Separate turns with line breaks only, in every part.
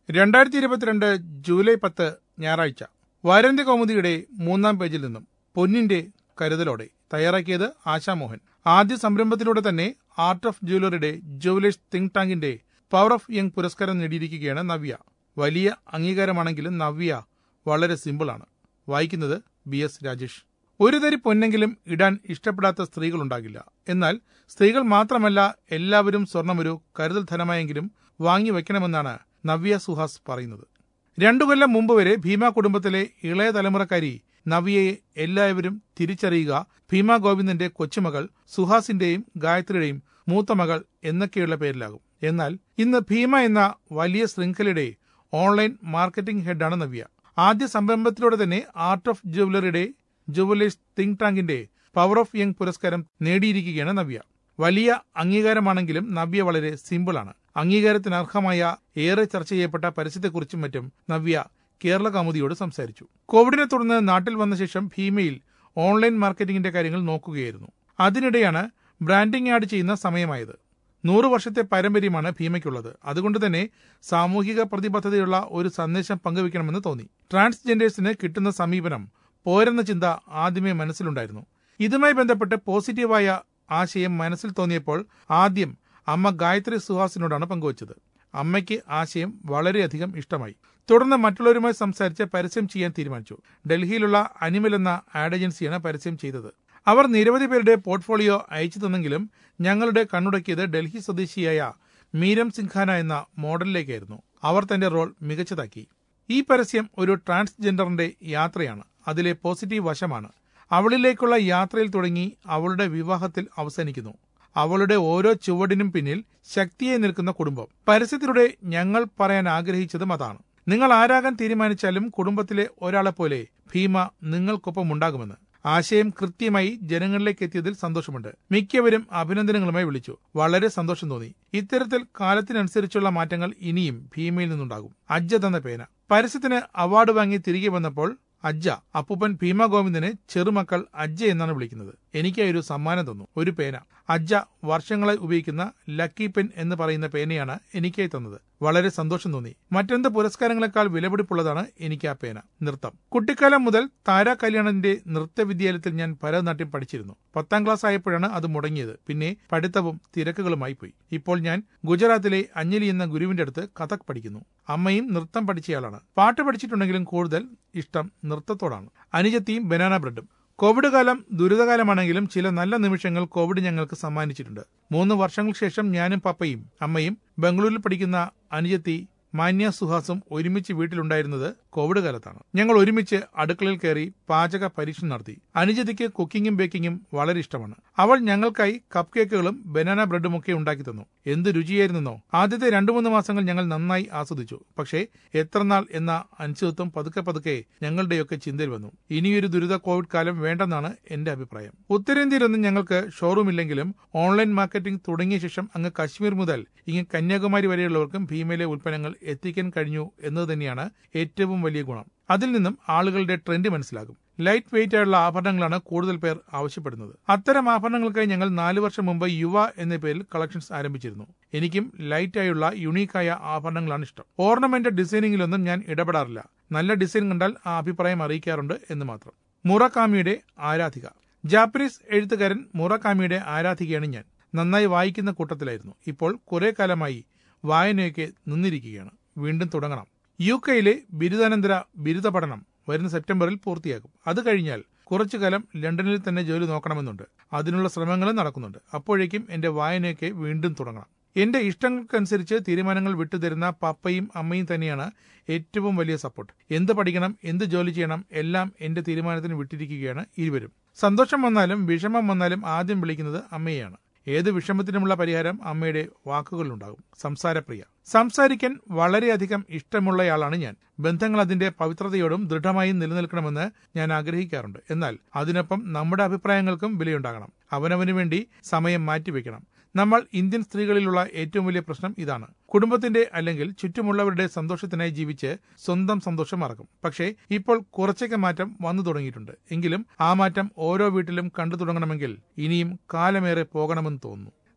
രണ്ടായിരത്തി ഇരുപത്തിരണ്ട് ജൂലൈ പത്ത് ഞായറാഴ്ച വാരാന്ത്യ കൗമുദിയുടെ മൂന്നാം പേജിൽ നിന്നും പൊന്നിന്റെ കരുതലോടെ തയ്യാറാക്കിയത് ആശാമോഹൻ ആദ്യ സംരംഭത്തിലൂടെ തന്നെ ആർട്ട് ഓഫ് ജ്വല്ലറിയുടെ ജുവലേഴ്സ് തിങ്ക് ടാങ്കിന്റെ പവർ ഓഫ് യങ് പുരസ്കാരം നേടിയിരിക്കുകയാണ് നവ്യ വലിയ അംഗീകാരമാണെങ്കിലും നവ്യ വളരെ സിമ്പിളാണ് വായിക്കുന്നത് ബി എസ് രാജേഷ് ഒരു തരി പൊന്നെങ്കിലും ഇടാൻ ഇഷ്ടപ്പെടാത്ത സ്ത്രീകളുണ്ടാകില്ല എന്നാൽ സ്ത്രീകൾ മാത്രമല്ല എല്ലാവരും സ്വർണമൊരു കരുതൽ ധനമായെങ്കിലും വാങ്ങി വയ്ക്കണമെന്നാണ് നവ്യ സുഹാസ് പറയുന്നത് രണ്ടു കൊല്ലം മുമ്പ് വരെ ഭീമ കുടുംബത്തിലെ ഇളയ തലമുറക്കാരി നവ്യയെ എല്ലാവരും തിരിച്ചറിയുക ഭീമ ഗോവിന്ദന്റെ കൊച്ചുമകൾ സുഹാസിന്റെയും ഗായത്രിയുടെയും മൂത്ത മകൾ എന്നൊക്കെയുള്ള പേരിലാകും എന്നാൽ ഇന്ന് ഭീമ എന്ന വലിയ ശൃംഖലയുടെ ഓൺലൈൻ മാർക്കറ്റിംഗ് ഹെഡാണ് നവ്യ ആദ്യ സംരംഭത്തിലൂടെ തന്നെ ആർട്ട് ഓഫ് ജുവലറിയുടെ ജുവലേഴ്സ് തിങ്ക് ടാങ്കിന്റെ പവർ ഓഫ് യങ് പുരസ്കാരം നേടിയിരിക്കുകയാണ് നവ്യ വലിയ അംഗീകാരമാണെങ്കിലും നവ്യ വളരെ സിമ്പിളാണ് അംഗീകാരത്തിന് അർഹമായ ഏറെ ചർച്ച ചെയ്യപ്പെട്ട പരസ്യത്തെക്കുറിച്ചും മറ്റും നവ്യ കേരള കൗമുദിയോട് സംസാരിച്ചു കോവിഡിനെ തുടർന്ന് നാട്ടിൽ വന്ന ശേഷം ഭീമയിൽ ഓൺലൈൻ മാർക്കറ്റിംഗിന്റെ കാര്യങ്ങൾ നോക്കുകയായിരുന്നു അതിനിടെയാണ് ബ്രാൻഡിംഗ് ആഡ് ചെയ്യുന്ന സമയമായത് നൂറു വർഷത്തെ പാരമ്പര്യമാണ് ഭീമയ്ക്കുള്ളത് അതുകൊണ്ട് തന്നെ സാമൂഹിക പ്രതിബദ്ധതയുള്ള ഒരു സന്ദേശം പങ്കുവയ്ക്കണമെന്ന് തോന്നി ട്രാൻസ്ജെൻഡേഴ്സിന് കിട്ടുന്ന സമീപനം പോരെന്ന ചിന്ത ആദ്യമേ മനസ്സിലുണ്ടായിരുന്നു ഇതുമായി ബന്ധപ്പെട്ട് പോസിറ്റീവായ ആശയം മനസ്സിൽ തോന്നിയപ്പോൾ ആദ്യം അമ്മ ഗായത്രി സുഹാസിനോടാണ് പങ്കുവച്ചത് അമ്മയ്ക്ക് ആശയം വളരെയധികം ഇഷ്ടമായി തുടർന്ന് മറ്റുള്ളവരുമായി സംസാരിച്ച് പരസ്യം ചെയ്യാൻ തീരുമാനിച്ചു ഡൽഹിയിലുള്ള അനിമൽ എന്ന ആഡ് ഏജൻസിയാണ് പരസ്യം ചെയ്തത് അവർ നിരവധി പേരുടെ പോർട്ട്ഫോളിയോ അയച്ചു തന്നെങ്കിലും ഞങ്ങളുടെ കണ്ണുടക്കിയത് ഡൽഹി സ്വദേശിയായ മീരം സിംഖാന എന്ന മോഡലിലേക്കായിരുന്നു അവർ തന്റെ റോൾ മികച്ചതാക്കി ഈ പരസ്യം ഒരു ട്രാൻസ്ജെൻഡറിന്റെ യാത്രയാണ് അതിലെ പോസിറ്റീവ് വശമാണ് അവളിലേക്കുള്ള യാത്രയിൽ തുടങ്ങി അവളുടെ വിവാഹത്തിൽ അവസാനിക്കുന്നു അവളുടെ ഓരോ ചുവടിനും പിന്നിൽ ശക്തിയെ നിൽക്കുന്ന കുടുംബം പരസ്യത്തിലൂടെ ഞങ്ങൾ പറയാൻ ആഗ്രഹിച്ചതും അതാണ് നിങ്ങൾ ആരാകാൻ തീരുമാനിച്ചാലും കുടുംബത്തിലെ ഒരാളെ പോലെ ഭീമ നിങ്ങൾക്കൊപ്പം ഉണ്ടാകുമെന്ന് ആശയം കൃത്യമായി ജനങ്ങളിലേക്ക് എത്തിയതിൽ സന്തോഷമുണ്ട് മിക്കവരും അഭിനന്ദനങ്ങളുമായി വിളിച്ചു വളരെ സന്തോഷം തോന്നി ഇത്തരത്തിൽ കാലത്തിനനുസരിച്ചുള്ള മാറ്റങ്ങൾ ഇനിയും ഭീമയിൽ നിന്നുണ്ടാകും അജ്ജ തന്ന പേന പരസ്യത്തിന് അവാർഡ് വാങ്ങി തിരികെ വന്നപ്പോൾ അജ്ജ അപ്പൂപ്പൻ ഭീമ ഗോവിന്ദനെ ചെറുമക്കൾ അജ്ജ എന്നാണ് വിളിക്കുന്നത് എനിക്ക് ഒരു സമ്മാനം തന്നു ഒരു പേന അജ്ജ വർഷങ്ങളായി ഉപയോഗിക്കുന്ന ലക്കി പെൻ എന്ന് പറയുന്ന പേനയാണ് എനിക്കായി തന്നത് വളരെ സന്തോഷം തോന്നി മറ്റെന്ത് പുരസ്കാരങ്ങളെക്കാൾ വിലപിടിപ്പുള്ളതാണ് എനിക്ക് ആ പേന നൃത്തം കുട്ടിക്കാലം മുതൽ താര കല്യാണന്റെ നൃത്ത വിദ്യാലയത്തിൽ ഞാൻ ഭരതനാട്യം പഠിച്ചിരുന്നു പത്താം ക്ലാസ് ആയപ്പോഴാണ് അത് മുടങ്ങിയത് പിന്നെ പഠിത്തവും തിരക്കുകളുമായി പോയി ഇപ്പോൾ ഞാൻ ഗുജറാത്തിലെ അഞ്ജലി എന്ന ഗുരുവിന്റെ അടുത്ത് കഥക് പഠിക്കുന്നു അമ്മയും നൃത്തം പഠിച്ചയാളാണ് പാട്ട് പഠിച്ചിട്ടുണ്ടെങ്കിലും കൂടുതൽ ഇഷ്ടം നൃത്തത്തോടാണ് അനുജത്തിയും ബനാന ബ്രെഡും കോവിഡ് കാലം ദുരിതകാലമാണെങ്കിലും ചില നല്ല നിമിഷങ്ങൾ കോവിഡ് ഞങ്ങൾക്ക് സമ്മാനിച്ചിട്ടുണ്ട് മൂന്ന് വർഷങ്ങൾക്ക് ശേഷം ഞാനും പപ്പയും അമ്മയും ബംഗളൂരിൽ പഠിക്കുന്ന അനുജത്തി മാന്യ സുഹാസും ഒരുമിച്ച് വീട്ടിലുണ്ടായിരുന്നത് കോവിഡ് കാലത്താണ് ഞങ്ങൾ ഒരുമിച്ച് അടുക്കളയിൽ കയറി പാചക പരീക്ഷണം നടത്തി അനുജതിക്ക് കുക്കിങ്ങും ബേക്കിങ്ങും വളരെ ഇഷ്ടമാണ് അവൾ ഞങ്ങൾക്കായി കപ്പ് കേക്കുകളും ബനാന ബ്രെഡും ഒക്കെ ഉണ്ടാക്കി തന്നു എന്ത് രുചിയായിരുന്നോ ആദ്യത്തെ രണ്ടു മൂന്ന് മാസങ്ങൾ ഞങ്ങൾ നന്നായി ആസ്വദിച്ചു പക്ഷേ എത്ര നാൾ എന്ന അനിശ്ചിതത്വം പതുക്കെ പതുക്കെ ഞങ്ങളുടെയൊക്കെ ചിന്തയിൽ വന്നു ഇനിയൊരു ദുരിത കോവിഡ് കാലം വേണ്ടെന്നാണ് എന്റെ അഭിപ്രായം ഉത്തരേന്ത്യയിലൊന്നും ഞങ്ങൾക്ക് ഷോറൂം ഇല്ലെങ്കിലും ഓൺലൈൻ മാർക്കറ്റിംഗ് തുടങ്ങിയ ശേഷം അങ്ങ് കശ്മീർ മുതൽ ഇങ്ങ് കന്യാകുമാരി വരെയുള്ളവർക്കും ഭീമയിലെ ഉൽപ്പന്നങ്ങൾ എത്തിക്കാൻ കഴിഞ്ഞു എന്നത് തന്നെയാണ് ഏറ്റവും വലിയ ഗുണം അതിൽ നിന്നും ആളുകളുടെ ട്രെൻഡ് മനസ്സിലാകും ലൈറ്റ് വെയിറ്റ് ആയുള്ള ആഭരണങ്ങളാണ് കൂടുതൽ പേർ ആവശ്യപ്പെടുന്നത് അത്തരം ആഭരണങ്ങൾക്കായി ഞങ്ങൾ നാലു വർഷം മുമ്പ് യുവ എന്ന പേരിൽ കളക്ഷൻസ് ആരംഭിച്ചിരുന്നു എനിക്കും ലൈറ്റ് ആയുള്ള യുണീക്കായ ആഭരണങ്ങളാണ് ഇഷ്ടം ഓർണമെന്റ് ഡിസൈനിങ്ങിലൊന്നും ഞാൻ ഇടപെടാറില്ല നല്ല ഡിസൈൻ കണ്ടാൽ ആ അഭിപ്രായം അറിയിക്കാറുണ്ട് എന്ന് മാത്രം മുറക്കാമിയുടെ ആരാധിക ജാപ്പനീസ് എഴുത്തുകാരൻ മുറക്കാമിയുടെ ആരാധികയാണ് ഞാൻ നന്നായി വായിക്കുന്ന കൂട്ടത്തിലായിരുന്നു ഇപ്പോൾ കുറെ കാലമായി വായനയൊക്കെ നിന്നിരിക്കുകയാണ് വീണ്ടും തുടങ്ങണം യു കെയിലെ ബിരുദാനന്തര ബിരുദ പഠനം വരുന്ന സെപ്റ്റംബറിൽ പൂർത്തിയാകും അത് കഴിഞ്ഞാൽ കുറച്ചു കാലം ലണ്ടനിൽ തന്നെ ജോലി നോക്കണമെന്നുണ്ട് അതിനുള്ള ശ്രമങ്ങളും നടക്കുന്നുണ്ട് അപ്പോഴേക്കും എന്റെ വായനയൊക്കെ വീണ്ടും തുടങ്ങണം എന്റെ ഇഷ്ടങ്ങൾക്കനുസരിച്ച് തീരുമാനങ്ങൾ വിട്ടുതരുന്ന പപ്പയും അമ്മയും തന്നെയാണ് ഏറ്റവും വലിയ സപ്പോർട്ട് എന്ത് പഠിക്കണം എന്ത് ജോലി ചെയ്യണം എല്ലാം എന്റെ തീരുമാനത്തിന് വിട്ടിരിക്കുകയാണ് ഇരുവരും സന്തോഷം വന്നാലും വിഷമം വന്നാലും ആദ്യം വിളിക്കുന്നത് അമ്മയെയാണ് ഏത് വിഷമത്തിനുമുള്ള പരിഹാരം അമ്മയുടെ വാക്കുകളിലുണ്ടാകും സംസാരപ്രിയ സംസാരിക്കാൻ വളരെയധികം ഇഷ്ടമുള്ളയാളാണ് ഞാൻ ബന്ധങ്ങൾ അതിന്റെ പവിത്രതയോടും ദൃഢമായും നിലനിൽക്കണമെന്ന് ഞാൻ ആഗ്രഹിക്കാറുണ്ട് എന്നാൽ അതിനൊപ്പം നമ്മുടെ അഭിപ്രായങ്ങൾക്കും വിലയുണ്ടാകണം അവനവന് വേണ്ടി സമയം മാറ്റിവെക്കണം നമ്മൾ ഇന്ത്യൻ സ്ത്രീകളിലുള്ള ഏറ്റവും വലിയ പ്രശ്നം ഇതാണ് കുടുംബത്തിന്റെ അല്ലെങ്കിൽ ചുറ്റുമുള്ളവരുടെ സന്തോഷത്തിനായി ജീവിച്ച് സ്വന്തം സന്തോഷം മറക്കും പക്ഷേ ഇപ്പോൾ കുറച്ചൊക്കെ മാറ്റം വന്നു തുടങ്ങിയിട്ടുണ്ട് എങ്കിലും ആ മാറ്റം ഓരോ വീട്ടിലും കണ്ടു തുടങ്ങണമെങ്കിൽ ഇനിയും കാലമേറെ പോകണമെന്ന് തോന്നുന്നു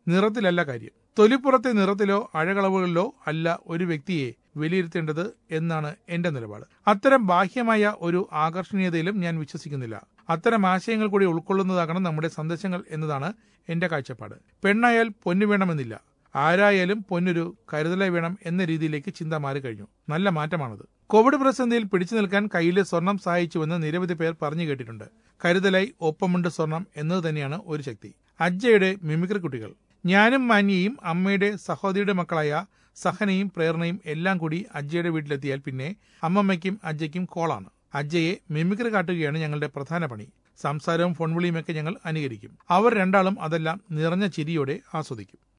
നിറത്തിലല്ല കാര്യം തൊലിപ്പുറത്തെ നിറത്തിലോ അഴകളവുകളിലോ അല്ല ഒരു വ്യക്തിയെ വിലയിരുത്തേണ്ടത് എന്നാണ് എന്റെ നിലപാട് അത്തരം ബാഹ്യമായ ഒരു ആകർഷണീയതയിലും ഞാൻ വിശ്വസിക്കുന്നില്ല അത്തരം ആശയങ്ങൾ കൂടി ഉൾക്കൊള്ളുന്നതാകണം നമ്മുടെ സന്ദേശങ്ങൾ എന്നതാണ് എന്റെ കാഴ്ചപ്പാട് പെണ്ണായാൽ പൊന്നു വേണമെന്നില്ല ആരായാലും പൊന്നൊരു കരുതലായി വേണം എന്ന രീതിയിലേക്ക് ചിന്ത മാറിക്കഴിഞ്ഞു നല്ല മാറ്റമാണത് കോവിഡ് പ്രതിസന്ധിയിൽ പിടിച്ചു നിൽക്കാൻ കയ്യിലെ സ്വർണം സഹായിച്ചുവെന്ന് നിരവധി പേർ പറഞ്ഞു കേട്ടിട്ടുണ്ട് കരുതലായി ഒപ്പമുണ്ട് സ്വർണം എന്നത് തന്നെയാണ് ഒരു ശക്തി അജ്ജയുടെ മിമിക്രി കുട്ടികൾ ഞാനും മാന്യയും അമ്മയുടെ സഹോദരിയുടെ മക്കളായ സഹനയും പ്രേരണയും എല്ലാം കൂടി അജ്ജയുടെ വീട്ടിലെത്തിയാൽ പിന്നെ അമ്മമ്മയ്ക്കും അജ്ജയ്ക്കും കോളാണ് അജ്ജയെ മിമിക്രി കാട്ടുകയാണ് ഞങ്ങളുടെ പ്രധാന പണി സംസാരവും ഫോൺ വിളിയുമൊക്കെ ഞങ്ങൾ അനുകരിക്കും അവർ രണ്ടാളും അതെല്ലാം നിറഞ്ഞ ചിരിയോടെ ആസ്വദിക്കും